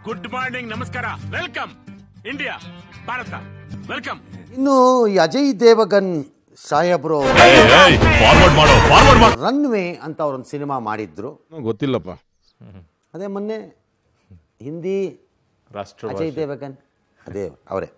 good morning ನಮಸ್ಕಾರ welcome India Bharat welcome ಇನ್ನು ಈ ಅಜಯ್ ದೇವಗನ್ ಸಾಹೇಬ್ರು ಫಾರ್ವರ್ಡ್ ಮಾಡೋ ಫಾರ್ವರ್ಡ್ ಮಾಡೋ ರನ್ವೇ ಅಂತ ಅವ್ರೊಂದು ಸಿನಿಮಾ ಮಾಡಿದ್ರು ಗೊತ್ತಿಲ್ಲಪ್ಪ ಅದೇ ಮೊನ್ನೆ ಹಿಂದಿ ರಾಷ್ಟ್ರ ಅಜಯ್ ದೇವಗನ್ ಅದೇ ಅವರೇ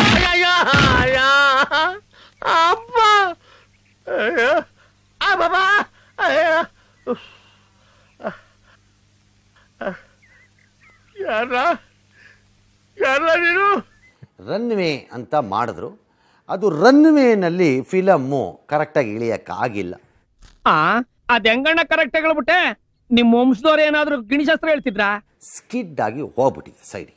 ರನ್ವೇ ಅಂತ ಮಾಡಿದ್ರು ಅದು ರನ್ವೇನಲ್ಲಿ ಫಿಲಮ್ಮು ಕರೆಕ್ಟಾಗಿ ಇಳಿಯೋಕ್ಕಾಗಿಲ್ಲ ಆ ಅದ್ ಹೆಂಗಣ್ಣ ಕರೆಕ್ಟ್ ಹೇಳ್ಬಿಟ್ಟೆ ನಿಮ್ ವಂಶದವ್ರು ಏನಾದ್ರು ಗಿಣಿಶಾಸ್ತ್ರ ಹೇಳ್ತಿದ್ರಾ ಸ್ಕಿಡ್ ಆಗಿ ಹೋಗ್ಬಿಟ್ಟಿದೆ ಸೈಡಿಗೆ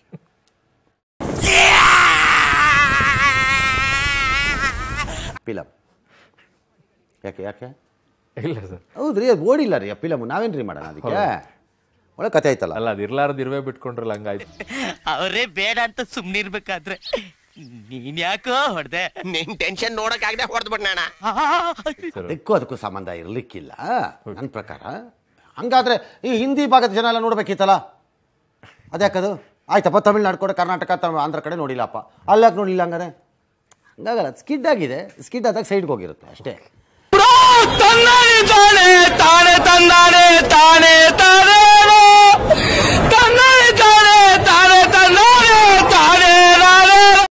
ಫಿಲಮ್ ಯಾಕೆ ಯಾಕೆ ಇಲ್ಲ ಸರ್ ಹೌದ್ರಿ ಅದು ಓಡಿಲ್ಲ ರೀ ಆ ಫಿಲಮ್ ನಾವೇನ್ರಿ ಮಾಡೋಣ ಅದಕ್ಕೆ ಒಳ್ಳೆ ಕತೆ ಆಯ್ತಲ್ಲ ಅಲ್ಲ ಅದು ಇರ್ಲಾರ್ದು ಇರ್ವೇ ಬಿಟ್ಕೊಂಡ್ರಲ್ಲ ಹಂಗಾಯ್ತು ಅವರೇ ಬೇಡ ಅಂತ ಸುಮ್ನಿರ್ಬೇಕಾದ್ರೆ ನೀನ್ ಯಾಕೋ ಹೊಡ್ದೆ ನಿನ್ ಟೆನ್ಷನ್ ನೋಡಕ್ ಆಗದೆ ಹೊಡೆದ್ಬಿಟ್ನಣ್ಣ ಅದಕ್ಕೂ ಅದಕ್ಕೂ ಸಂಬಂಧ ಇರಲಿಕ್ಕಿಲ್ಲ ನನ್ನ ಪ್ರಕಾರ ಹಂಗಾದ್ರೆ ಈ ಹಿಂದಿ ಭಾಗದ ಜನ ಎಲ್ಲ ನೋಡ್ಬೇಕಿತ್ತಲ್ಲ ಅದ್ಯಾಕದು ಆಯ್ತಪ್ಪ ತಮಿಳ್ನಾಡು ಕಡೆ ಕರ್ನಾಟಕ ತಮ್ ಆಂಧ್ರ ಕಡೆ ನೋಡಿಲ್ಲಪ್ಪ ಅಲ್ಲಾಕೆ ನೋಡಿಲ್ಲ ಹಂಗಾರೆ ಹಂಗಾಗಲ್ಲ ಸ್ಕಿಡ್ ಆಗಿದೆ ಸ್ಕಿಡ್ ಆದಾಗ ಸೈಡ್ಗೆ ಹೋಗಿರುತ್ತೆ ಅಷ್ಟೇ